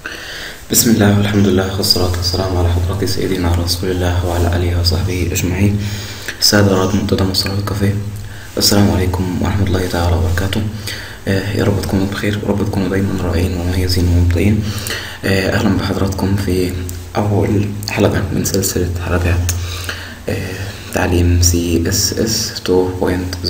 بسم الله والحمد لله والصلاة والسلام على حضرة سيدنا رسول الله وعلى آله وصحبه أجمعين السادة أراد منتدى مصر الكافيه السلام عليكم ورحمة الله تعالى وبركاته آه، يا رب تكونوا بخير ورب تكونوا دايما رائعين ومميزين ومبدعين آه، أهلا بحضراتكم في أول حلقة من سلسلة حلقات آه، تعليم CSS 2.0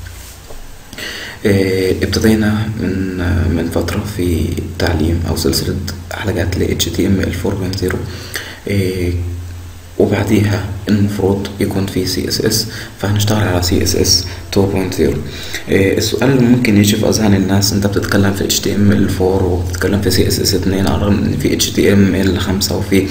آه، ابتدينا من آه، من فترة في تعليم أو سلسلة حلقات ل HTML 4.0 آه، وبعديها المفروض يكون في CSS فهنشتغل على CSS 2.0 آه، السؤال اللي ممكن يجي في أذهان الناس أنت بتتكلم في HTML 4 وبتتكلم في CSS 2 على الرغم إن في HTML 5 وفي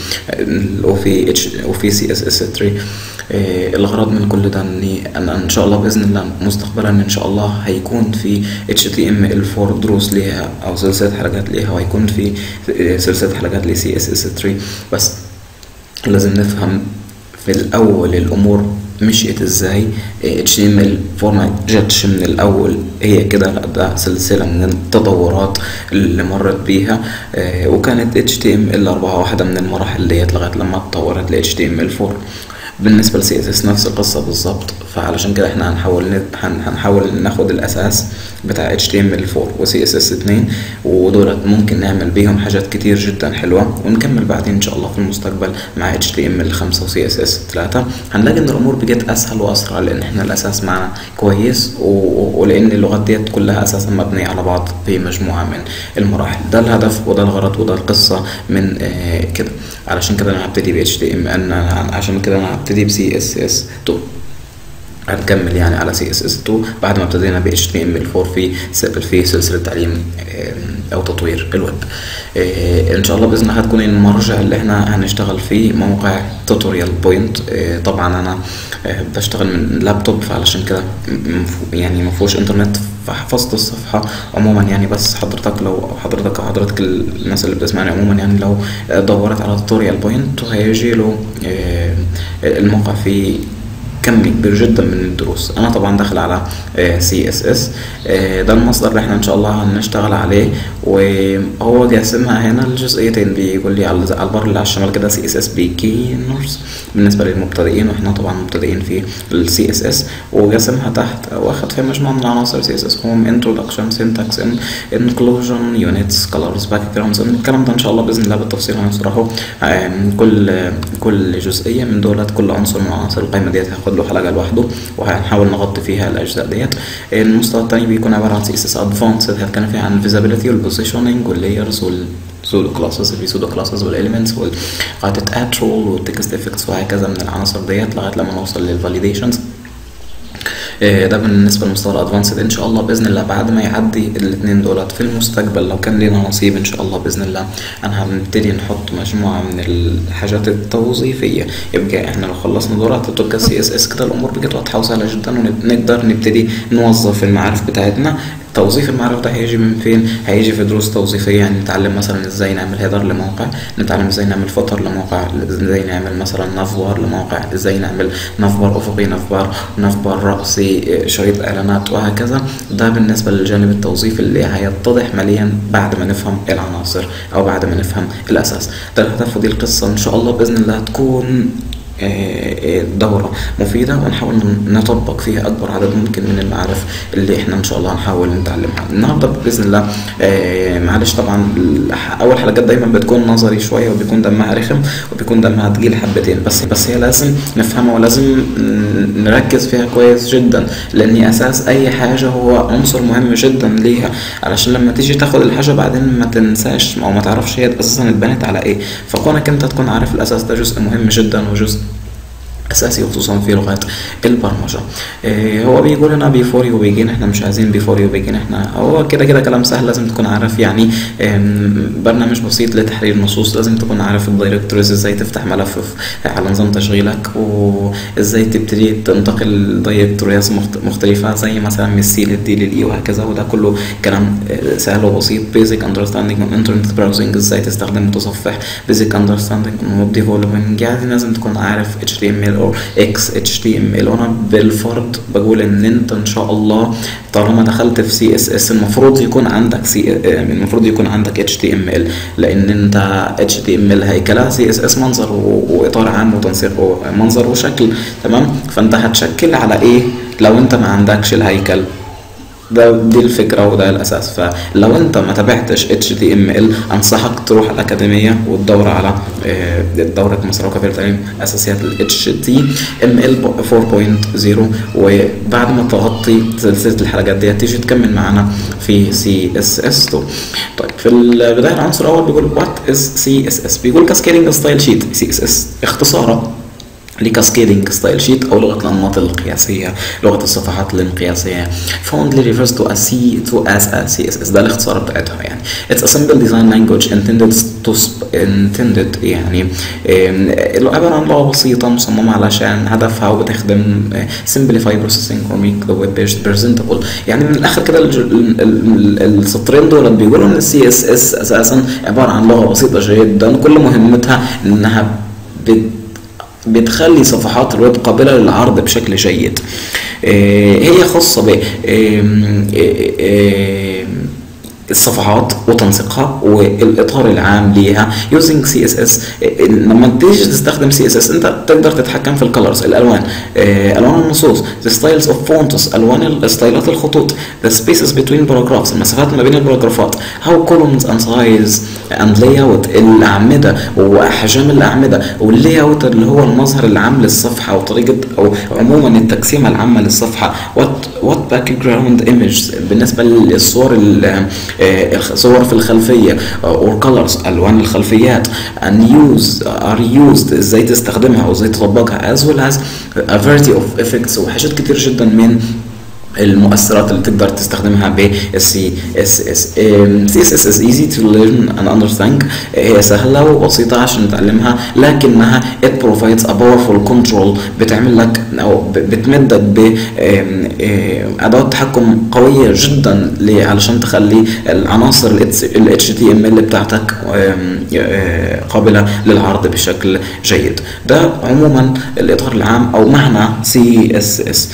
وفي H- وفي CSS 3 آه، الغرض من كل ده اني انا ان شاء الله باذن الله مستقبلا ان شاء الله هيكون في HTML 4 دروس ليها او سلسله حلقات ليها وهيكون في آه، سلسله حلقات ل CSS 3 بس لازم نفهم في الاول الامور مشيت ازاي آه، HTML 4 ما جاتش من الاول هي كده لا ده سلسله من التطورات اللي مرت بيها آه، وكانت HTML 4 واحده من المراحل ديت لغايه لما اتطورت ل HTML 4 بالنسبة ل CSS نفس القصة بالظبط فعلشان كده احنا هنحاول ند- هن- هنحاول ناخد الأساس بتاع HTML4 و CSS 2 ودولت ممكن نعمل بيهم حاجات كتير جدا حلوة ونكمل بعدين إن شاء الله في المستقبل مع HTML 5 و CSS 3 هنلاقي إن الأمور بقت أسهل وأسرع لأن احنا الأساس معنا كويس و... و- ولأن اللغات ديت كلها أساسا مبنية على بعض في مجموعة من المراحل ده الهدف وده الغرض وده القصة من آه، كده علشان كده أنا هبتدي ب HTML أنا عشان كده أنا هبتدي ب CSS 2 هنكمل يعني على CSS 2 بعد ما ابتدينا ب HTML 4 في س- في سلسلة تعليم آم، أو تطوير الويب آه، إن شاء الله بإذن الله هتكون المرجع اللي احنا هنشتغل فيه موقع توتوريال بوينت طبعا أنا آه، بشتغل من لابتوب فعلشان كده م- مف- يعني ما فيهوش إنترنت فحفظت الصفحة عموما يعني بس حضرتك لو حضرتك أو حضرتك الناس اللي بتسمعني عموما يعني لو آه، دورت على توتوريال بوينت هيجي له آه، الموقع فيه كم كبير جدا من الدروس انا طبعا داخل على سي اس اس ده المصدر اللي احنا ان شاء الله هنشتغل عليه وهو جاسمها هنا الجزئيتين بيقول لي على على البر اللي على الشمال كده سي اس اس بيجينرز بالنسبه للمبتدئين واحنا طبعا مبتدئين في السي اس اس وجاسمها تحت واخد فيها مجموعه من العناصر سي اس اس هوم انترودكشن سينتاكس انكلوجن يونتس كلرز باك جراوندز الكلام ده ان شاء الله باذن الله بالتفصيل هنشرحه آم، كل كل جزئيه من دولت كل عنصر من عناصر القائمه ديت هياخد له حلقه لوحده وهنحاول نغطي فيها الاجزاء ديت المستوى الثاني بيكون عباره عن سي اس اس ادفانسد هنتكلم فيها عن الفيزابيلتي والبوزيشننج واللايرز والسودو كلاسز السودو كلاسز والاليمنتس وقاعده اترول والتكست افكتس وهكذا من العناصر ديت لغايه لما نوصل للفاليديشنز إيه، ده بالنسبه للمستوى الادفانسد ان شاء الله باذن الله بعد ما يعدي الاثنين دولت في المستقبل لو كان لنا نصيب ان شاء الله باذن الله انا هنبتدي نحط مجموعه من الحاجات التوظيفيه يبقى احنا لو خلصنا دولت تبقى سي اس اس كده الامور بقت واضحه وسهله جدا ونقدر نبتدي نوظف المعارف بتاعتنا توظيف المعرفة ده هيجي من فين؟ هيجي في دروس توظيفية يعني نتعلم مثلا ازاي نعمل هيدر لموقع، نتعلم ازاي نعمل فوتر لموقع، ازاي نعمل مثلا نافبار لموقع، ازاي نعمل نافبار افقي، نافبار نافبار رأسي، إيه، شريط اعلانات وهكذا، ده بالنسبة للجانب التوظيفي اللي هيتضح ماليا بعد ما نفهم العناصر او بعد ما نفهم الاساس، ده الهدف ودي القصة ان شاء الله باذن الله تكون آه، آه، دورة مفيدة ونحاول نطبق فيها أكبر عدد ممكن من المعارف اللي احنا إن شاء الله هنحاول نتعلمها النهاردة بإذن الله آه، معلش طبعا الح- أول حلقات دايما بتكون نظري شوية وبيكون دمها رخم وبيكون دمها تقيل حبتين بس بس هي لازم نفهمها ولازم ن- نركز فيها كويس جدا لأن أساس أي حاجة هو عنصر مهم جدا ليها علشان لما تيجي تاخد الحاجة بعدين ما تنساش أو ما تعرفش هي أساسا اتبنت على إيه فكونك أنت تكون عارف الأساس ده جزء مهم جدا وجزء اساسي وخصوصا في لغات البرمجه إيه هو بيقول لنا بيفور يو بيجين احنا مش عايزين بيفور يو بيجين احنا هو كده كده كلام سهل لازم تكون عارف يعني إم، برنامج بسيط لتحرير النصوص لازم تكون عارف الدايركتوريز ازاي تفتح ملف في- على نظام تشغيلك وازاي تبتدي تنتقل دايركتوريز مخت- مختلفه زي مثلا من السي للدي للاي وهكذا وده كله كلام آه، سهل وبسيط بيزك اندرستاندينج من انترنت براوزنج ازاي تستخدم متصفح بيزك اندرستاندينج من ويب ديفلوبمنج يعني لازم تكون عارف اتش تي ام ال او اكس اتش تي ام ال وانا بالفرض بقول ان انت ان شاء الله طالما دخلت في سي اس اس المفروض يكون عندك سي المفروض يكون عندك اتش تي ام ال لان انت اتش تي ام ال هيكلها سي اس اس منظر و- واطار عام وتنسيق منظر وشكل تمام فانت هتشكل على ايه لو انت ما عندكش الهيكل ده دي الفكره وده الاساس فلو انت ما تابعتش اتش تي ام ال انصحك تروح الاكاديميه وتدور على آه، دوره مصر وكفاءه التعليم اساسيات الاتش تي ام ال 4.0 وبعد ما تغطي سلسله الحلقات دي تيجي تكمل معانا في سي اس اس 2 طيب في البدايه العنصر الاول بيقول وات از سي اس اس بيقول كاسكيدنج ستايل شيت سي اس اس اختصارا لكاسكيدنج ستايل شيت او لغه الانماط القياسيه لغه الصفحات الانقياسيه fondly refers to a C to as a CSS ده الاختصار بتاعتها يعني it's a simple design language intended to sp- intended يعني آم، عباره عن لغه بسيطه مصممه علشان هدفها وبتخدم آه، simplify processing or make the web page presentable يعني من الاخر كده الج- ال- ال- ال- السطرين دول بيقولوا ان السي اس اس اساسا عباره عن لغه بسيطه جدا كل مهمتها انها بت بتخلي صفحات الويب قابلة للعرض بشكل جيد آه، هي خاصة ب آم، آه، آم، الصفحات وتنسيقها والاطار العام ليها using CSS آه، لما تيجي تستخدم CSS انت تقدر تتحكم في الكالرز الالوان آه، الوان النصوص the styles of fonts الوان الستايلات الخطوط the spaces between paragraphs المسافات ما بين الباراجرافات how columns and size and layout الاعمده واحجام الاعمده واللاي اوت اللي هو المظهر العام للصفحه وطريقه او عموما التقسيمه العامه للصفحه what what background image بالنسبه للصور ال- آه، الصور في الخلفيه آه، or colors الوان الخلفيات and use are used ازاي تستخدمها وازاي تطبقها as well as a variety of effects وحاجات كتير جدا من المؤثرات اللي تقدر تستخدمها بالسي اس اس سي اس اس is easy to learn and understand هي سهله وبسيطه عشان نتعلمها لكنها it provides a powerful control بتعمل لك او ب- بتمدك بادوات تحكم قويه جدا ل- علشان تخلي العناصر ال HTML بتاعتك آم، آه، قابله للعرض بشكل جيد ده عموما الاطار العام او معنى سي اس اس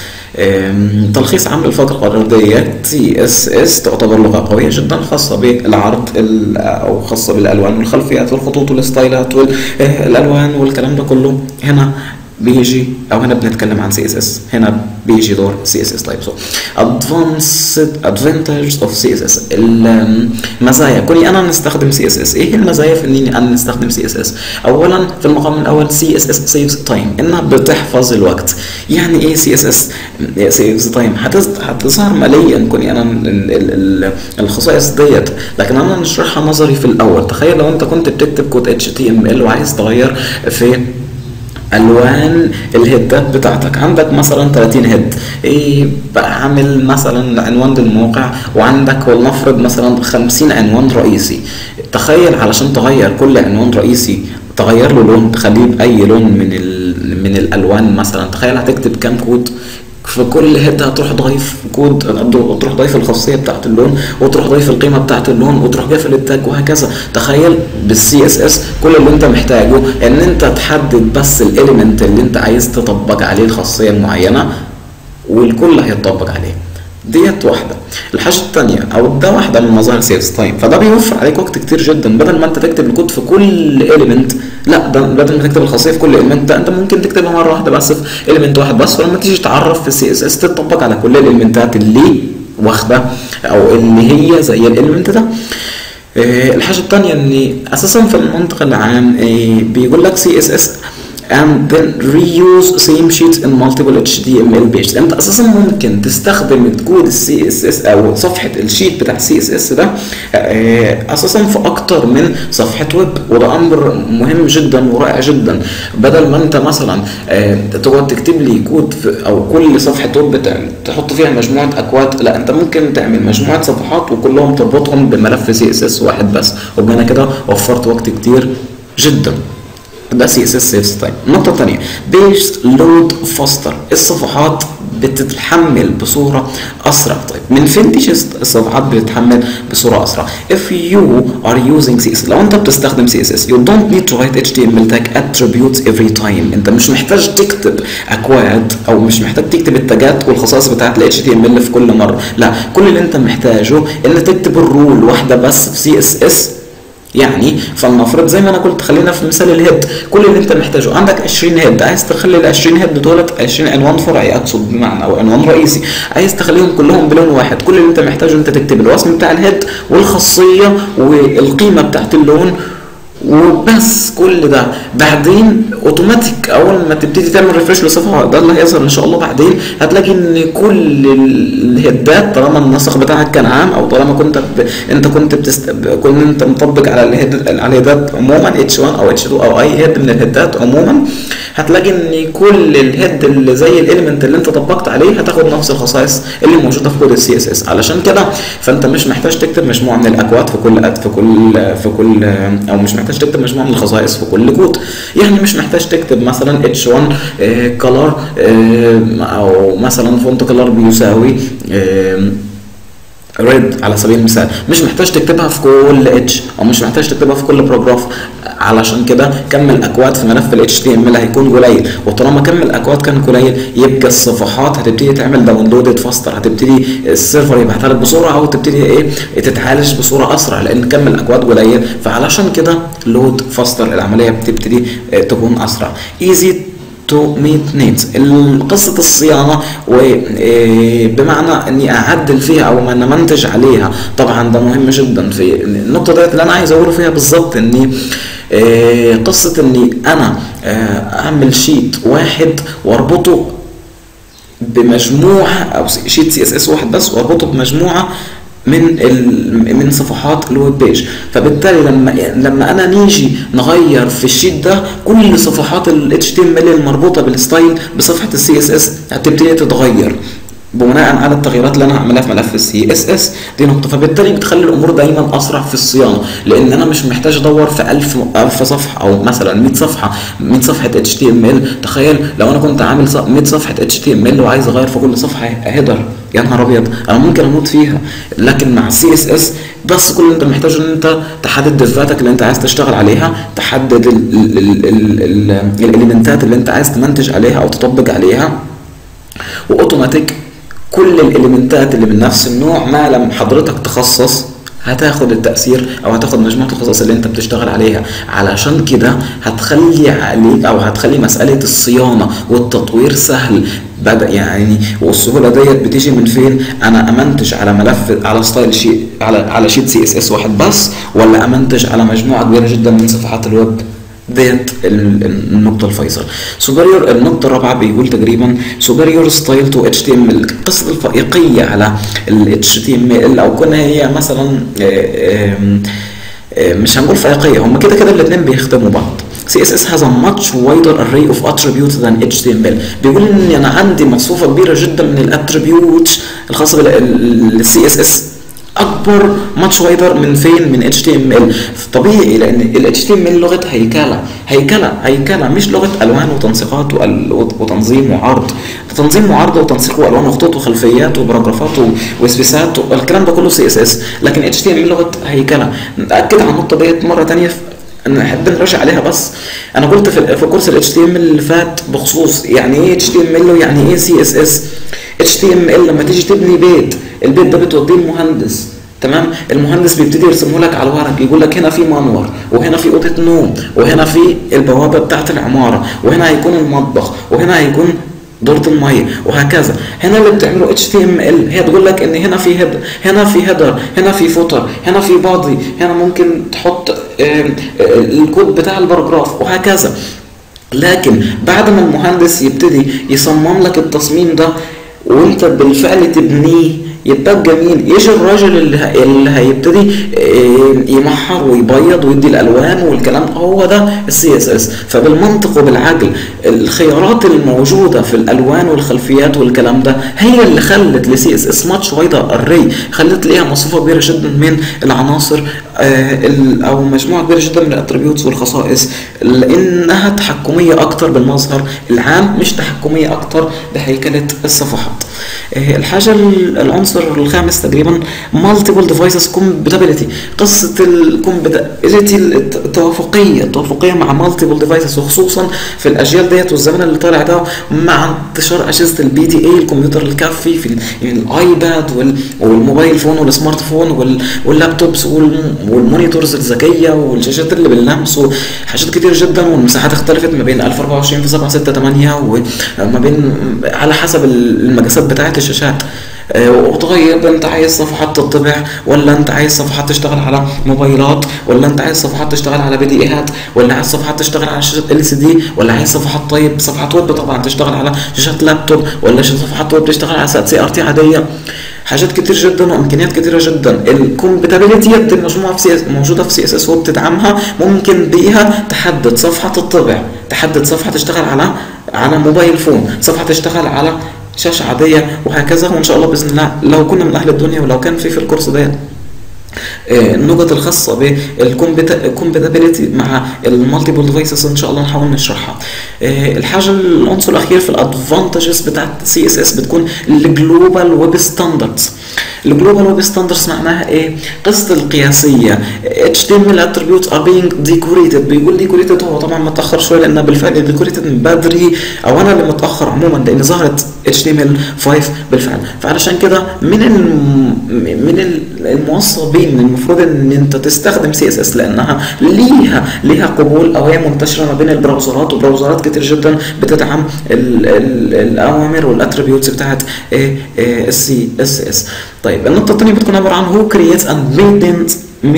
تلخيص عام للفقره الرياضيه سي اس اس تعتبر لغه قويه جدا خاصه بالعرض ال- او خاصه بالالوان والخلفيات والخطوط والستايلات والالوان والكلام ده كله هنا بيجي او هنا بنتكلم عن سي اس اس هنا بيجي دور سي اس اس تايب سو ادفانسد ادفانتجز اوف سي اس اس المزايا كوني انا نستخدم سي اس اس ايه المزايا في اني انا نستخدم سي اس اس اولا في المقام الاول سي اس اس سيفز تايم انها بتحفظ الوقت يعني ايه سي اس اس سيفز تايم هتظهر ماليا كوني انا ال- ال- ال- الخصائص ديت لكن انا نشرحها نظري في الاول تخيل لو انت كنت بتكتب كود اتش تي ام ال وعايز تغير في الوان الهيدات بتاعتك عندك مثلا 30 هيد ايه بقى عامل مثلا عنوان للموقع وعندك ولنفرض مثلا 50 عنوان رئيسي تخيل علشان تغير كل عنوان رئيسي تغير له لون تخليه باي لون من ال... من الالوان مثلا تخيل هتكتب كام كود في كل هيد هتروح ضايف كود تروح ضايف الخاصيه بتاعت اللون وتروح ضايف القيمه بتاعت اللون وتروح قافل التاج وهكذا تخيل بالسي اس اس كل اللي انت محتاجه ان انت تحدد بس الاليمنت اللي انت عايز تطبق عليه الخاصيه المعينه والكل هيطبق عليه ديت واحدة الحاجة التانية أو ده واحدة من مظاهر سيلز تايم فده بيوفر عليك وقت كتير جدا بدل ما أنت تكتب الكود في كل إيليمنت لا ده بدل ما تكتب الخاصية في كل إيليمنت ده أنت ممكن تكتبها مرة واحدة بس في إيليمنت واحد بس ولما تيجي تعرف في السي اس اس تطبق على كل الإيليمنتات اللي واخدة أو اللي هي زي الإيليمنت ده آه، الحاجة التانية ان اساسا في المنطق العام آه، بيقول لك سي اس اس and then reuse same sheets in multiple HTML pages انت اساسا ممكن تستخدم كود السي اس اس او صفحه الشيت بتاع السي اس اس ده آه، اساسا في اكتر من صفحه ويب وده امر مهم جدا ورائع جدا بدل ما انت مثلا آه، تقعد تكتب لي كود في او كل صفحه ويب بتاع- تحط فيها مجموعه اكواد لا انت ممكن تعمل مجموعه صفحات وكلهم تربطهم بملف سي اس اس واحد بس وبما كده وفرت وقت كتير جدا ده سي اس اس سيفز تايم النقطة الثانية بيج لود فاستر الصفحات بتتحمل بصوره اسرع طيب من فين تيجي الصفحات بتتحمل بصوره اسرع if you are using CSS لو انت بتستخدم CSS you don't need to write HTML tag attributes every time انت مش محتاج تكتب اكواد او مش محتاج تكتب التاجات والخصائص بتاعت ال HTML في كل مره لا كل اللي انت محتاجه ان تكتب الرول واحده بس في CSS يعني فلنفرض زي ما انا قلت خلينا في مثال الهيد كل اللي انت محتاجه عندك 20 هيد عايز تخلي ال 20 هيد دولت 20 عنوان فرعي اقصد بمعنى او عنوان رئيسي عايز تخليهم كلهم بلون واحد كل اللي انت محتاجه انت تكتب الوصف بتاع الهيد والخاصيه والقيمه بتاعت اللون وبس كل ده بعدين اوتوماتيك اول ما تبتدي تعمل ريفرش للصفحه ده اللي هيظهر ان شاء الله بعدين هتلاقي ان كل الهيدات طالما النسق بتاعك كان عام او طالما كنت ب... انت كنت بتست... كنت انت مطبق على الهيد على الهيدات عموما اتش 1 او اتش 2 او اي هيد من الهيدات عموما هتلاقي ان كل الهيد اللي زي الاليمنت اللي انت طبقت عليه هتاخد نفس الخصائص اللي موجوده في كود السي اس اس علشان كده فانت مش محتاج تكتب مجموعه من الاكواد في كل في كل في كل او مش محتاج تكتب مجموعه من الخصائص في كل كود يعني مش محتاج تكتب مثلا اتش 1 كلر او مثلا فونت كلر بيساوي ريد على سبيل المثال مش محتاج تكتبها في كل اتش او مش محتاج تكتبها في كل باراجراف علشان كده كم الاكواد في ملف ال HTML هيكون قليل وطالما كم الاكواد كان قليل يبقى الصفحات هتبتدي تعمل داونلود فاستر هتبتدي السيرفر يبعتها لك بسرعه او تبتدي ايه تتعالج بصوره اسرع لان كم الاكواد قليل فعلشان كده لود فاستر العمليه بتبتدي تكون اسرع ايزي تو ميت نيدز قصة الصيانة وبمعنى اني اعدل فيها او ما انا منتج عليها طبعا ده مهم جدا في النقطة ديت اللي انا عايز اقوله فيها بالظبط اني قصة اني انا اعمل شيت واحد واربطه بمجموعة او شيت سي اس اس واحد بس واربطه بمجموعة من من صفحات الويب بيج فبالتالي لما لما انا نيجي نغير في الشيت ده كل صفحات ال HTML المربوطه بالستايل بصفحه السي اس اس هتبتدي تتغير بناء على التغييرات اللي انا هعملها في ملف السي اس اس دي نقطه فبالتالي بتخلي الامور دايما اسرع في الصيانه لان انا مش محتاج ادور في 1000 1000 صفحه او مثلا 100 صفحه 100 صفحه اتش تي ام ال تخيل لو انا كنت عامل 100 صفحه اتش تي ام ال وعايز اغير في كل صفحه هيدر يا نهار ابيض انا ممكن اموت فيها لكن مع السي اس اس بس كل اللي انت محتاجه ان انت تحدد دفاتك اللي انت عايز تشتغل عليها تحدد الاليمنتات اللي انت عايز تمنتج عليها او تطبق عليها واوتوماتيك كل الاليمنتات اللي من نفس النوع ما لم حضرتك تخصص هتاخد التأثير أو هتاخد مجموعة الخصائص اللي أنت بتشتغل عليها علشان كده هتخلي عليك أو هتخلي مسألة الصيانة والتطوير سهل بدأ يعني والسهولة ديت بتيجي من فين؟ أنا أمنتج على ملف على ستايل شيت على على شيت سي اس اس واحد بس ولا أمنتج على مجموعة كبيرة جدا من صفحات الويب ديت النقطة الفيصل سوبريور النقطة الرابعة بيقول تقريبا سوبريور ستايل تو اتش تي ام ال قصة الفائقية على ال اتش تي ام ال او كنا هي مثلا مش هنقول فائقية هم كده كده الاثنين بيخدموا بعض CSS has a much wider array of attributes than HTML بيقول ان انا عندي مصفوفة كبيرة جدا من الاتريبيوتس الخاصة بالسي اس اس اكبر ماتش وايدر من فين من اتش تي ام ال طبيعي لان الاتش تي ام ال لغه هيكله هيكله هيكله مش لغه الوان وتنسيقات وتنظيم وعرض تنظيم وعرض وتنسيق والوان وخطوط وخلفيات وباراجرافات وسبيسات والكلام ده كله سي اس اس لكن اتش تي ام ال لغه هيكله ناكد على النقطه ديت مره ثانيه نحب نراجع عليها بس انا قلت في في كورس الاتش تي ام اللي فات بخصوص يعني ايه اتش تي ام ال ويعني ايه سي اس اس اتش تي ام ال لما تيجي تبني بيت البيت ده بتوديه المهندس تمام المهندس بيبتدي يرسمه لك على الورق يقول لك هنا في منور وهنا في اوضه نوم وهنا في البوابه بتاعه العماره وهنا هيكون المطبخ وهنا هيكون دورة المية وهكذا هنا اللي بتعمله اتش تي ام ال هي تقول لك ان هنا في هيد هنا في هيدر هنا في فوتر هنا في بادي هنا ممكن تحط الكود بتاع الباراجراف وهكذا لكن بعد ما المهندس يبتدي يصمم لك التصميم ده وانت بالفعل تبنيه يبقى جميل يجي الراجل اللي, ه- اللي هيبتدي آه، يمحر ويبيض ويدي الالوان والكلام ده هو ده السي اس اس فبالمنطق وبالعقل الخيارات الموجوده في الالوان والخلفيات والكلام ده هي اللي خلت لسي اس اس ماتش وايدر اري خلت ليها مصفوفه كبيره جدا من العناصر آه، ال- او مجموعه كبيره جدا من الاتريبيوتس والخصائص لانها تحكميه اكتر بالمظهر العام مش تحكميه اكتر بهيكله الصفحات آه، الحاجه ال- العنصر الخامس تقريبا multiple devices compatibility قصه الكومباتيبيليتي التوافقيه التوافقيه مع multiple devices وخصوصا في الاجيال ديت والزمن اللي طالع ده مع انتشار اجهزه البي دي اي الكمبيوتر الكافي في ال- يعني الايباد وال- والموبايل فون والسمارت فون وال- واللابتوبس والم- والمونيتورز الذكيه والشاشات اللي باللمس وحاجات كتير جدا والمساحات اختلفت ما بين 1024 في 768 وما بين على حسب المقاسات بتاعت الشاشات آه، وتغير انت عايز صفحات تطبع ولا انت عايز صفحات تشتغل على موبايلات ولا انت عايز صفحات تشتغل على بي دي ايهات ولا عايز صفحات تشتغل على شاشة ال سي دي ولا عايز صفحات طيب صفحات ويب طبعا تشتغل على شاشات لابتوب ولا صفحات ويب تشتغل على سي ار تي عاديه حاجات كتير جدا وامكانيات كتيره جدا الكومباتيبيليتي دي المجموعه في سي اس موجوده في سي اس اس وبتدعمها ممكن بيها تحدد صفحه تطبع تحدد صفحه تشتغل على على موبايل فون صفحه تشتغل على شاشه عاديه وهكذا وان شاء الله باذن الله لو كنا من اهل الدنيا ولو كان في في الكورس ده آه، النقط الخاصة بالكومباتيبيليتي مع المالتيبل ديفايسز ان شاء الله نحاول نشرحها. آه، الحاجة العنصر الأخير في الادفانتجز بتاعت سي اس اس بتكون الجلوبال ويب ستاندردز. الجلوبال ويب ستاندردز معناها ايه؟ قصة القياسية HTML attributes are being decorated بيقول decorated هو طبعا متأخر شوية لأنها بالفعل decorated من بدري أو أنا اللي متأخر عموما لأن ظهرت HTML5 بالفعل فعلشان كده من الم... من الموظفين المفروض ان انت تستخدم سي اس اس لانها ليها ليها قبول او هي منتشره ما بين البراوزرات وبراوزرات كتير جدا بتدعم ال ال الاوامر والاتريبيوتس بتاعت السي اس اس طيب النقطه الثانيه بتكون عباره عن هو كرييتس اند مينتينز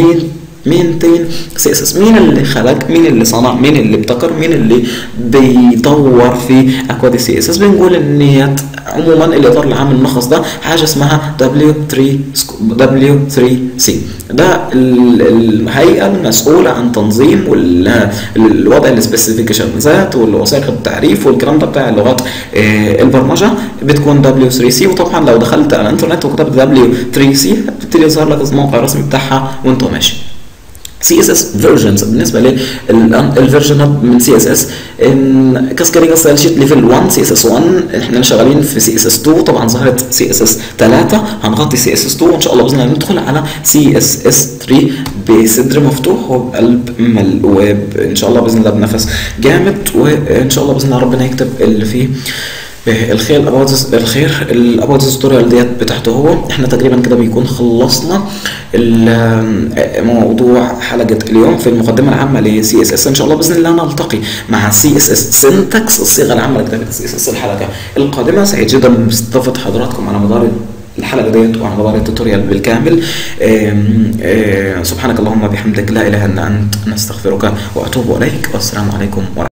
مينتين سي اس اس مين اللي خلق مين اللي صنع مين اللي ابتكر مين اللي بيطور في اكواد السي اس اس بنقول ان هي عموما الاطار العام الملخص ده حاجه اسمها W3 W3C ده الهيئه المسؤوله عن تنظيم والوضع السبيسيفيكيشنزات والوثائق التعريف والكلام ده بتاع اللغات البرمجه بتكون W3C وطبعا لو دخلت على الانترنت وكتبت W3C هتبتدي يظهر لك الموقع الرسمي بتاعها وانت ماشي سي اس اس فيرجنز بالنسبه للفيرجن من سي اس اس كاسكادينج ستايل شيت ليفل 1 سي اس اس 1 احنا شغالين في سي اس اس 2 طبعا ظهرت سي اس اس 3 هنغطي سي اس اس 2 وان شاء الله باذن الله ندخل على سي اس اس 3 بصدر مفتوح وبقلب مل وان شاء الله باذن الله بنفس جامد وان شاء الله باذن الله ربنا يكتب اللي فيه الخير الاباوت الخير الاباوت توتوريال ديت بتاعته هو احنا تقريبا كده بيكون خلصنا موضوع حلقه اليوم في المقدمه العامه لسي اس اس ان شاء الله باذن الله نلتقي مع سي اس اس سنتكس الصيغه العامه لكتابه سي اس اس الحلقه القادمه سعيد جدا باستضافه حضراتكم على مدار الحلقه ديت وعلى مدار التوتوريال بالكامل آم آم سبحانك اللهم وبحمدك لا اله الا انت نستغفرك واتوب اليك والسلام عليكم ورحمه